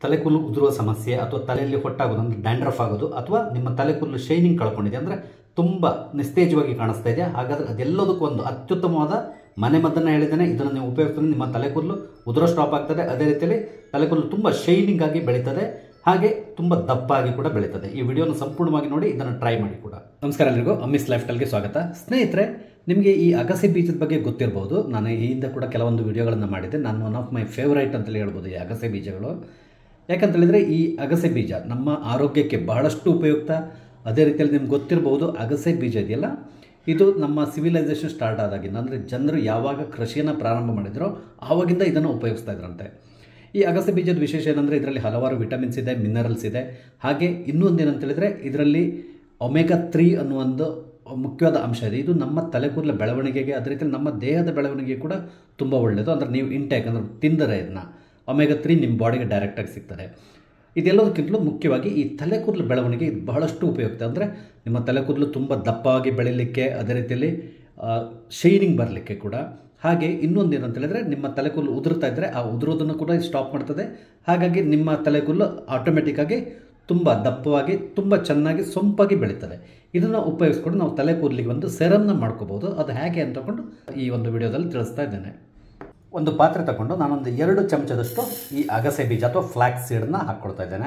ತಲೆ ಕೂದಲು ಉದುರುವ ಸಮಸ್ಯೆ ಅಥವಾ ತಲೆಯಲ್ಲಿ ಹೊಟ್ಟಾಗೋದು ಅಂದರೆ ಡ್ಯಾಂಡ್ರಫ್ ಆಗೋದು ಅಥವಾ ನಿಮ್ಮ ತಲೆ ಕೂದಲು ಶೈನಿಂಗ್ ಕಳ್ಕೊಂಡಿದೆ ಅಂದರೆ ತುಂಬ ನಿಸ್ತೇಜವಾಗಿ ಕಾಣಿಸ್ತಾ ಇದೆ ಹಾಗಾದರೆ ಅದೆಲ್ಲದಕ್ಕೂ ಒಂದು ಅತ್ಯುತ್ತಮವಾದ ಮನೆ ಮದ್ದನ್ನು ಹೇಳಿದ್ದೇನೆ ಇದನ್ನು ನೀವು ಉಪಯೋಗಿಸಿದ್ರೆ ನಿಮ್ಮ ತಲೆ ಕೂದಲು ಉದುರೋ ಸ್ಟಾಪ್ ಆಗ್ತದೆ ಅದೇ ರೀತಿಯಲ್ಲಿ ತಲೆ ಕೂದಲು ತುಂಬ ಶೈನಿಂಗ್ ಆಗಿ ಬೆಳೀತದೆ ಹಾಗೆ ತುಂಬ ದಪ್ಪಾಗಿ ಕೂಡ ಬೆಳೀತದೆ ಈ ವಿಡಿಯೋನ ಸಂಪೂರ್ಣವಾಗಿ ನೋಡಿ ಇದನ್ನು ಟ್ರೈ ಮಾಡಿ ಕೂಡ ನಮಸ್ಕಾರ ಎಲ್ಲರಿಗೂ ಅಮ್ಮಿಸ್ ಲೈಫ್ ಸ್ಟೈಲ್ಗೆ ಸ್ವಾಗತ ಸ್ನೇಹಿತರೆ ನಿಮಗೆ ಈ ಅಗಸೆ ಬೀಜದ ಬಗ್ಗೆ ಗೊತ್ತಿರಬಹುದು ನಾನು ಈ ಹಿಂದೆ ಕೂಡ ಕೆಲವೊಂದು ವಿಡಿಯೋಗಳನ್ನು ಮಾಡಿದ್ದೆ ನಾನು ಒನ್ ಆಫ್ ಮೈ ಫೇವರೈಟ್ ಅಂತಲೇ ಹೇಳ್ಬೋದು ಈ ಅಗಸೆ ಬೀಜಗಳು ಯಾಕಂತ ಹೇಳಿದರೆ ಈ ಅಗಸೆ ಬೀಜ ನಮ್ಮ ಆರೋಗ್ಯಕ್ಕೆ ಬಹಳಷ್ಟು ಉಪಯುಕ್ತ ಅದೇ ರೀತಿಯಲ್ಲಿ ನಿಮ್ಗೆ ಗೊತ್ತಿರಬಹುದು ಅಗಸೆ ಬೀಜ ಇದೆಯಲ್ಲ ಇದು ನಮ್ಮ ಸಿವಿಲೈಸೇಷನ್ ಸ್ಟಾರ್ಟ್ ಆದಾಗಿಂದ ಅಂದರೆ ಜನರು ಯಾವಾಗ ಕೃಷಿಯನ್ನು ಪ್ರಾರಂಭ ಮಾಡಿದ್ರೋ ಆವಾಗಿಂದ ಇದನ್ನು ಉಪಯೋಗಿಸ್ತಾ ಇದ್ರಂತೆ ಈ ಅಗಸೆ ಬೀಜದ ವಿಶೇಷ ಏನಂದರೆ ಇದರಲ್ಲಿ ಹಲವಾರು ವಿಟಮಿನ್ಸ್ ಇದೆ ಮಿನರಲ್ಸ್ ಇದೆ ಹಾಗೆ ಇನ್ನೊಂದು ಏನಂತ ಹೇಳಿದರೆ ಇದರಲ್ಲಿ ಒಮೆಗಾ ತ್ರೀ ಅನ್ನೋ ಒಂದು ಮುಖ್ಯವಾದ ಅಂಶ ಇದೆ ಇದು ನಮ್ಮ ತಲೆ ಕೂದಲ ಬೆಳವಣಿಗೆಗೆ ಅದೇ ರೀತಿ ನಮ್ಮ ದೇಹದ ಬೆಳವಣಿಗೆಗೆ ಕೂಡ ತುಂಬ ಒಳ್ಳೆಯದು ಅಂದರೆ ನೀವು ಇಂಟ್ಯಾಕ್ ಅಂದರೆ ತಿಂದರೆ ಇದನ್ನು ಒಮೆಗಾ ತ್ರೀ ನಿಮ್ಮ ಬಾಡಿಗೆ ಡೈರೆಕ್ಟಾಗಿ ಸಿಗ್ತದೆ ಇದೆಲ್ಲದಕ್ಕಿಂತಲೂ ಮುಖ್ಯವಾಗಿ ಈ ತಲೆ ಕೂದಲು ಬೆಳವಣಿಗೆ ಇದು ಬಹಳಷ್ಟು ಉಪಯುಕ್ತ ಅಂದರೆ ನಿಮ್ಮ ತಲೆ ಕೂದಲು ತುಂಬ ದಪ್ಪವಾಗಿ ಬೆಳೀಲಿಕ್ಕೆ ಅದೇ ರೀತಿಯಲ್ಲಿ ಶೈನಿಂಗ್ ಬರಲಿಕ್ಕೆ ಕೂಡ ಹಾಗೆ ಇನ್ನೊಂದು ಏನಂತ ಹೇಳಿದ್ರೆ ನಿಮ್ಮ ತಲೆ ಕೂದಲು ಉದುರ್ತಾ ಇದ್ದರೆ ಆ ಉದುರೋದನ್ನು ಕೂಡ ಸ್ಟಾಪ್ ಮಾಡ್ತದೆ ಹಾಗಾಗಿ ನಿಮ್ಮ ತಲೆ ಕೂದಲು ಆಟೋಮೆಟಿಕ್ಕಾಗಿ ತುಂಬ ದಪ್ಪವಾಗಿ ತುಂಬ ಚೆನ್ನಾಗಿ ಸೊಂಪಾಗಿ ಬೆಳೀತದೆ ಇದನ್ನು ಉಪಯೋಗಿಸ್ಕೊಂಡು ನಾವು ತಲೆ ಕೂದಲಿಗೆ ಒಂದು ಸೆರಮ್ನ ಮಾಡ್ಕೋಬೋದು ಅದು ಹೇಗೆ ಅಂತ ತಗೊಂಡು ಈ ಒಂದು ವಿಡಿಯೋದಲ್ಲಿ ತಿಳಿಸ್ತಾ ಇದ್ದೇನೆ ಒಂದು ಪಾತ್ರೆ ತಗೊಂಡು ನಾನೊಂದು ಎರಡು ಚಮಚದಷ್ಟು ಈ ಅಗಸೆ ಬೀಜ ಅಥವಾ ಫ್ಲ್ಯಾಕ್ಸ್ ಸೀಡನ್ನ ಹಾಕ್ಕೊಳ್ತಾ ಇದ್ದೇನೆ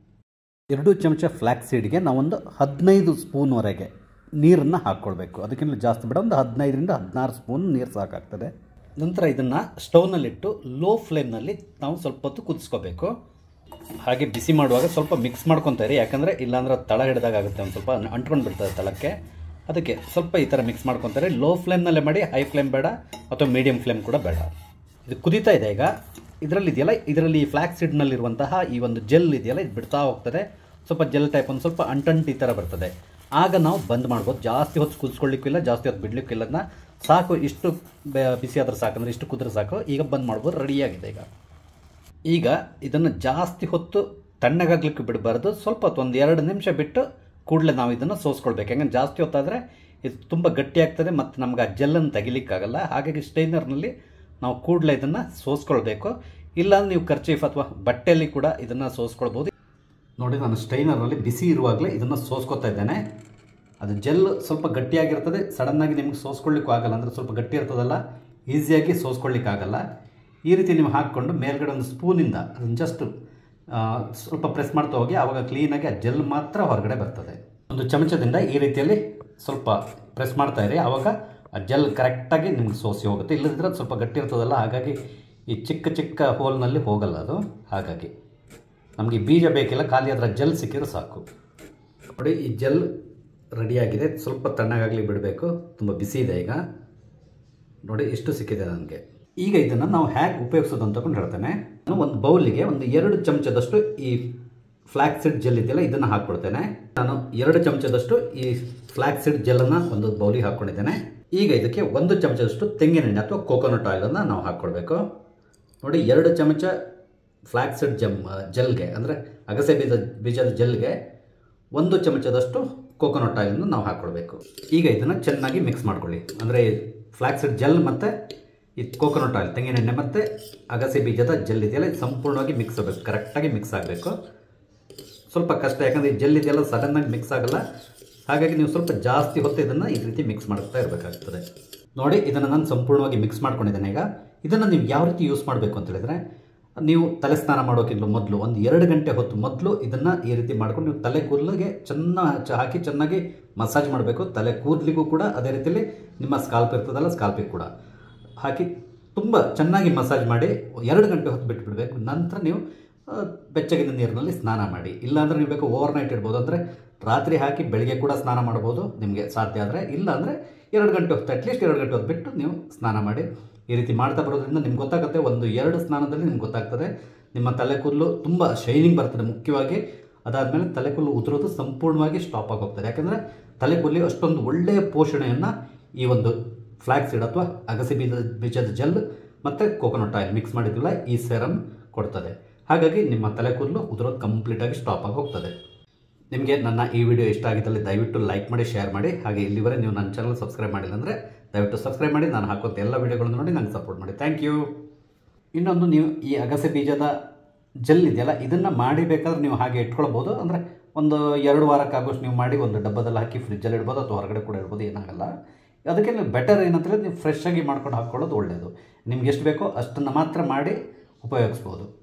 ಎರಡು ಚಮಚ ಫ್ಲ್ಯಾಕ್ಸ್ ಸೀಡ್ಗೆ ನಾವೊಂದು ಹದಿನೈದು ಸ್ಪೂನ್ವರೆಗೆ ನೀರನ್ನು ಹಾಕ್ಕೊಳ್ಬೇಕು ಅದಕ್ಕಿಂತ ಜಾಸ್ತಿ ಬೇಡ ಒಂದು ಹದಿನೈದರಿಂದ ಹದಿನಾರು ಸ್ಪೂನ್ ನೀರು ಸಾಕಾಗ್ತದೆ ನಂತರ ಇದನ್ನು ಸ್ಟವ್ನಲ್ಲಿಟ್ಟು ಲೋ ಫ್ಲೇಮ್ನಲ್ಲಿ ನಾವು ಸ್ವಲ್ಪ ಹೊತ್ತು ಕುದಿಸ್ಕೋಬೇಕು ಹಾಗೆ ಬಿಸಿ ಮಾಡುವಾಗ ಸ್ವಲ್ಪ ಮಿಕ್ಸ್ ಮಾಡ್ಕೊತಾರೆ ಯಾಕಂದರೆ ಇಲ್ಲಾಂದ್ರೆ ತಳ ಹಿಡಿದಾಗ ಆಗುತ್ತೆ ಒಂದು ಸ್ವಲ್ಪ ಅಂಟ್ಕೊಂಡು ಬಿಡ್ತದೆ ತಳಕ್ಕೆ ಅದಕ್ಕೆ ಸ್ವಲ್ಪ ಈ ಥರ ಮಿಕ್ಸ್ ಮಾಡ್ಕೊತಾರೆ ಲೋ ಫ್ಲೇಮ್ನಲ್ಲೇ ಮಾಡಿ ಹೈ ಫ್ಲೇಮ್ ಬೇಡ ಅಥವಾ ಮೀಡಿಯಂ ಫ್ಲೇಮ್ ಕೂಡ ಬೇಡ ಇದು ಕುದೀತಾ ಇದೆ ಈಗ ಇದರಲ್ಲಿ ಇದೆಯಲ್ಲ ಇದರಲ್ಲಿ ಫ್ಲ್ಯಾಕ್ಸ್ ಸೀಡ್ನಲ್ಲಿರುವಂತಹ ಈ ಒಂದು ಜೆಲ್ ಇದೆಯಲ್ಲ ಇದು ಬಿಡ್ತಾ ಹೋಗ್ತದೆ ಸ್ವಲ್ಪ ಜೆಲ್ ಟೈಪ್ ಒಂದು ಸ್ವಲ್ಪ ಅಂಟಂಟ್ ಈ ಥರ ಬರ್ತದೆ ಆಗ ನಾವು ಬಂದ್ ಮಾಡ್ಬೋದು ಜಾಸ್ತಿ ಹೊತ್ತು ಕುದಿಸ್ಕೊಳ್ಳಿಕ್ಕಿಲ್ಲ ಜಾಸ್ತಿ ಹೊತ್ತು ಬಿಡ್ಲಿಕ್ಕಿಲ್ಲ ಅದನ್ನ ಸಾಕು ಇಷ್ಟು ಬಿಸಿ ಆದ್ರೆ ಸಾಕಂದ್ರೆ ಇಷ್ಟು ಕುದ್ರೆ ಸಾಕು ಈಗ ಬಂದ್ ಮಾಡ್ಬೋದು ರೆಡಿಯಾಗಿದೆ ಈಗ ಈಗ ಇದನ್ನು ಜಾಸ್ತಿ ಹೊತ್ತು ತಣ್ಣಗಾಗ್ಲಿಕ್ಕೆ ಬಿಡಬಾರ್ದು ಸ್ವಲ್ಪ ಹೊತ್ತು ಒಂದು ಎರಡು ನಿಮಿಷ ಬಿಟ್ಟು ಕೂಡಲೇ ನಾವು ಇದನ್ನು ಸೋಸ್ಕೊಳ್ಬೇಕು ಯಾಕಂದ್ರೆ ಜಾಸ್ತಿ ಹೊತ್ತಾದರೆ ಇದು ತುಂಬ ಗಟ್ಟಿ ಆಗ್ತದೆ ಮತ್ತು ನಮ್ಗೆ ಆ ಜೆಲ್ಲನ್ನು ತೆಗಿಲಿಕ್ಕಾಗಲ್ಲ ಹಾಗಾಗಿ ಸ್ಟೈನರ್ನಲ್ಲಿ ನಾವು ಕೂಡಲೇ ಇದನ್ನು ಸೋಸ್ಕೊಳ್ಬೇಕು ಇಲ್ಲಾಂದ್ರೆ ನೀವು ಖರ್ಚೀಫ್ ಅಥವಾ ಬಟ್ಟೆಯಲ್ಲಿ ಕೂಡ ಇದನ್ನು ಸೋಸ್ಕೊಳ್ಬೋದು ನೋಡಿ ನಾನು ಸ್ಟೈನರ್ನಲ್ಲಿ ಬಿಸಿ ಇರುವಾಗಲೇ ಇದನ್ನು ಸೋಸ್ಕೊತಾ ಇದ್ದೇನೆ ಅದು ಜೆಲ್ ಸ್ವಲ್ಪ ಗಟ್ಟಿಯಾಗಿರ್ತದೆ ಸಡನ್ನಾಗಿ ನಿಮ್ಗೆ ಸೋಸ್ಕೊಳ್ಳಿಕ್ಕೂ ಆಗಲ್ಲ ಅಂದರೆ ಸ್ವಲ್ಪ ಗಟ್ಟಿ ಇರ್ತದಲ್ಲ ಈಸಿಯಾಗಿ ಸೋಸ್ಕೊಳ್ಳಿಕ್ಕಾಗಲ್ಲ ಈ ರೀತಿ ನೀವು ಹಾಕ್ಕೊಂಡು ಮೇಲ್ಗಡೆ ಒಂದು ಸ್ಪೂನಿಂದ ಅದನ್ನು ಜಸ್ಟ್ ಸ್ವಲ್ಪ ಪ್ರೆಸ್ ಮಾಡ್ತಾ ಹೋಗಿ ಆವಾಗ ಕ್ಲೀನಾಗಿ ಆ ಜೆಲ್ ಮಾತ್ರ ಹೊರಗಡೆ ಬರ್ತದೆ ಒಂದು ಚಮಚದಿಂದ ಈ ರೀತಿಯಲ್ಲಿ ಸ್ವಲ್ಪ ಪ್ರೆಸ್ ಮಾಡ್ತಾ ಇರಿ ಆವಾಗ ಆ ಜೆಲ್ ಕರೆಕ್ಟಾಗಿ ನಿಮ್ಗೆ ಸೋಸಿ ಹೋಗುತ್ತೆ ಇಲ್ಲದಿದ್ರೆ ಅದು ಸ್ವಲ್ಪ ಗಟ್ಟಿ ಇರ್ತದಲ್ಲ ಹಾಗಾಗಿ ಈ ಚಿಕ್ಕ ಚಿಕ್ಕ ಹೋಲ್ನಲ್ಲಿ ಹೋಗಲ್ಲ ಅದು ಹಾಗಾಗಿ ನಮಗೆ ಬೀಜ ಬೇಕಿಲ್ಲ ಖಾಲಿ ಅದರ ಜೆಲ್ ಸಿಕ್ಕಿದ್ರೆ ಸಾಕು ನೋಡಿ ಈ ಜೆಲ್ ರೆಡಿಯಾಗಿದೆ ಸ್ವಲ್ಪ ತಣ್ಣಗಾಗಲಿ ಬಿಡಬೇಕು ತುಂಬ ಬಿಸಿ ಇದೆ ಈಗ ನೋಡಿ ಎಷ್ಟು ಸಿಕ್ಕಿದೆ ನನಗೆ ಈಗ ಇದನ್ನು ನಾವು ಹೇಗೆ ಉಪಯೋಗಿಸೋದು ಅಂತ ತಗೊಂಡು ಹೇಳ್ತೇನೆ ನಾನು ಒಂದು ಬೌಲಿಗೆ ಒಂದು ಎರಡು ಚಮಚದಷ್ಟು ಈ ಫ್ಲ್ಯಾಕ್ಸಿಡ್ ಜೆಲ್ ಇದೆಯಲ್ಲ ಇದನ್ನು ಹಾಕ್ಕೊಡ್ತೇನೆ ನಾನು ಎರಡು ಚಮಚದಷ್ಟು ಈ ಫ್ಲ್ಯಾಕ್ಸಿಡ್ ಜೆಲ್ಲನ್ನು ಒಂದು ಬೌಲಿಗೆ ಹಾಕ್ಕೊಂಡಿದ್ದೇನೆ ಈಗ ಇದಕ್ಕೆ ಒಂದು ಚಮಚದಷ್ಟು ತೆಂಗಿನೆಣ್ಣೆ ಅಥವಾ ಕೋಕೋನಟ್ ಆಯಿಲನ್ನು ನಾವು ಹಾಕ್ಕೊಳ್ಬೇಕು ನೋಡಿ ಎರಡು ಚಮಚ ಫ್ಲ್ಯಾಕ್ಸಿಡ್ ಜಮ್ ಜೆಲ್ಗೆ ಅಂದರೆ ಅಗಸೆ ಬೀಜ ಬೀಜದ ಜೆಲ್ಗೆ ಒಂದು ಚಮಚದಷ್ಟು ಕೋಕೋನಟ್ ಆಯಿಲನ್ನು ನಾವು ಹಾಕ್ಕೊಳ್ಬೇಕು ಈಗ ಇದನ್ನು ಚೆನ್ನಾಗಿ ಮಿಕ್ಸ್ ಮಾಡ್ಕೊಳ್ಳಿ ಅಂದರೆ ಫ್ಲ್ಯಾಕ್ಸಿಡ್ ಜೆಲ್ ಮತ್ತು ಈ ಕೋಕೋನಟ್ ಆಯಿಲ್ ತೆಂಗಿನೆಣ್ಣೆ ಮತ್ತು ಅಗಸೆ ಬೀಜದ ಜೆಲ್ ಇದೆಯಲ್ಲ ಇದು ಸಂಪೂರ್ಣವಾಗಿ ಮಿಕ್ಸ್ ಆಗಬೇಕು ಕರೆಕ್ಟಾಗಿ ಮಿಕ್ಸ್ ಆಗಬೇಕು ಸ್ವಲ್ಪ ಕಷ್ಟ ಯಾಕಂದರೆ ಈ ಜೆಲ್ ಇದೆಯಲ್ಲ ಸಡನ್ನಾಗಿ ಮಿಕ್ಸ್ ಆಗಲ್ಲ ಹಾಗಾಗಿ ನೀವು ಸ್ವಲ್ಪ ಜಾಸ್ತಿ ಹೊತ್ತು ಇದನ್ನು ಈ ರೀತಿ ಮಿಕ್ಸ್ ಮಾಡ್ತಾ ಇರಬೇಕಾಗ್ತದೆ ನೋಡಿ ಇದನ್ನು ನಾನು ಸಂಪೂರ್ಣವಾಗಿ ಮಿಕ್ಸ್ ಮಾಡ್ಕೊಂಡಿದ್ದೇನೆ ಈಗ ಇದನ್ನು ನೀವು ಯಾವ ರೀತಿ ಯೂಸ್ ಮಾಡಬೇಕು ಅಂತ ಹೇಳಿದ್ರೆ ನೀವು ತಲೆ ಸ್ನಾನ ಮಾಡೋಕ್ಕಿಂತ ಮೊದಲು ಒಂದು ಎರಡು ಗಂಟೆ ಹೊತ್ತು ಮೊದಲು ಇದನ್ನು ಈ ರೀತಿ ಮಾಡ್ಕೊಂಡು ನೀವು ತಲೆ ಕೂದಲಿಗೆ ಚೆನ್ನಾಗಿ ಹಾಕಿ ಚೆನ್ನಾಗಿ ಮಸಾಜ್ ಮಾಡಬೇಕು ತಲೆ ಕೂದಲಿಗೂ ಕೂಡ ಅದೇ ರೀತಿಯಲ್ಲಿ ನಿಮ್ಮ ಸ್ಕಾಲ್ಪ್ ಇರ್ತದಲ್ಲ ಸ್ಕಾಲ್ಪಿಗೆ ಕೂಡ ಹಾಕಿ ತುಂಬ ಚೆನ್ನಾಗಿ ಮಸಾಜ್ ಮಾಡಿ ಎರಡು ಗಂಟೆ ಹೊತ್ತು ಬಿಟ್ಬಿಡಬೇಕು ನಂತರ ನೀವು ಬೆಚ್ಚಗಿನ ನೀರಿನಲ್ಲಿ ಸ್ನಾನ ಮಾಡಿ ಇಲ್ಲಾಂದರೆ ನೀವು ಬೇಕು ಓವರ್ ನೈಟ್ ಇಡ್ಬೋದು ಅಂದರೆ ರಾತ್ರಿ ಹಾಕಿ ಬೆಳಿಗ್ಗೆ ಕೂಡ ಸ್ನಾನ ಮಾಡ್ಬೋದು ನಿಮಗೆ ಸಾಧ್ಯ ಆದರೆ ಇಲ್ಲಾಂದರೆ ಎರಡು ಗಂಟೆ ಹೊತ್ತು ಅಟ್ಲೀಸ್ಟ್ ಎರಡು ಗಂಟೆ ಹೊತ್ತು ಬಿಟ್ಟು ನೀವು ಸ್ನಾನ ಮಾಡಿ ಈ ರೀತಿ ಮಾಡ್ತಾ ಬರೋದ್ರಿಂದ ನಿಮ್ಗೆ ಗೊತ್ತಾಗುತ್ತೆ ಒಂದು ಎರಡು ಸ್ನಾನದಲ್ಲಿ ನಿಮ್ಗೆ ಗೊತ್ತಾಗ್ತದೆ ನಿಮ್ಮ ತಲೆ ಕೂದಲು ತುಂಬ ಶೈನಿಂಗ್ ಬರ್ತದೆ ಮುಖ್ಯವಾಗಿ ಅದಾದಮೇಲೆ ತಲೆ ಕೂದಲು ಉದುರೋದು ಸಂಪೂರ್ಣವಾಗಿ ಸ್ಟಾಪ್ ಆಗಿ ಹೋಗ್ತದೆ ಯಾಕಂದರೆ ತಲೆ ಕೂದಲಿಗೆ ಅಷ್ಟೊಂದು ಒಳ್ಳೆಯ ಪೋಷಣೆಯನ್ನು ಈ ಒಂದು ಫ್ಲ್ಯಾಕ್ಸ್ ಸೀಡ್ ಅಥವಾ ಅಗಸೆ ಬೀಜದ ಬೀಜದ ಜೆಲ್ ಮತ್ತು ಕೋಕೋನಟ್ ಆಯಿಲ್ ಮಿಕ್ಸ್ ಮಾಡಿದ್ವಲ್ಲ ಈ ಸೆರಮ್ ಕೊಡ್ತದೆ ಹಾಗಾಗಿ ನಿಮ್ಮ ತಲೆ ಕೂದಲು ಉದುರೋದು ಕಂಪ್ಲೀಟಾಗಿ ಸ್ಟಾಪ್ ಆಗಿ ಹೋಗ್ತದೆ ನಿಮಗೆ ನನ್ನ ಈ ವಿಡಿಯೋ ಇಷ್ಟ ಆಗಿದ್ದಲ್ಲಿ ದಯವಿಟ್ಟು ಲೈಕ್ ಮಾಡಿ ಶೇರ್ ಮಾಡಿ ಹಾಗೆ ಇಲ್ಲಿವರೆ ನೀವು ನನ್ನ ಚಾನಲ್ ಸಬ್ಸ್ಕ್ರೈಬ್ ಮಾಡಿಲ್ಲ ಅಂದರೆ ದಯವಿಟ್ಟು ಸಬ್ಸ್ಕ್ರೈಬ್ ಮಾಡಿ ನಾನು ಹಾಕುವಂಥ ಎಲ್ಲ ವಿಡಿಯೋಗಳನ್ನು ನೋಡಿ ನನಗೆ ಸಪೋರ್ಟ್ ಮಾಡಿ ಥ್ಯಾಂಕ್ ಯು ಇನ್ನೊಂದು ನೀವು ಈ ಅಗಸೆ ಬೀಜದ ಜೆಲ್ ಇದೆಯಲ್ಲ ಇದನ್ನು ಮಾಡಿ ಬೇಕಾದ್ರೆ ನೀವು ಹಾಗೆ ಇಟ್ಕೊಳ್ಬೋದು ಅಂದರೆ ಒಂದು ಎರಡು ವಾರಕ್ಕಾಗೋಷ್ಟು ನೀವು ಮಾಡಿ ಒಂದು ಡಬ್ಬದಲ್ಲಿ ಹಾಕಿ ಫ್ರಿಜ್ಜಲ್ಲಿ ಇಡ್ಬೋದು ಅಥವಾ ಹೊರಗಡೆ ಕೂಡ ಇಡ್ಬೋದು ಏನಾಗಲ್ಲ ಅದಕ್ಕೆ ಬೆಟರ್ ಏನಂತಂದರೆ ನೀವು ಫ್ರೆಶ್ ಆಗಿ ಮಾಡ್ಕೊಂಡು ಹಾಕ್ಕೊಳ್ಳೋದು ಒಳ್ಳೆಯದು ನಿಮ್ಗೆ ಎಷ್ಟು ಬೇಕೋ ಅಷ್ಟನ್ನು ಮಾತ್ರ ಮಾಡಿ ಉಪಯೋಗಿಸ್ಬೋದು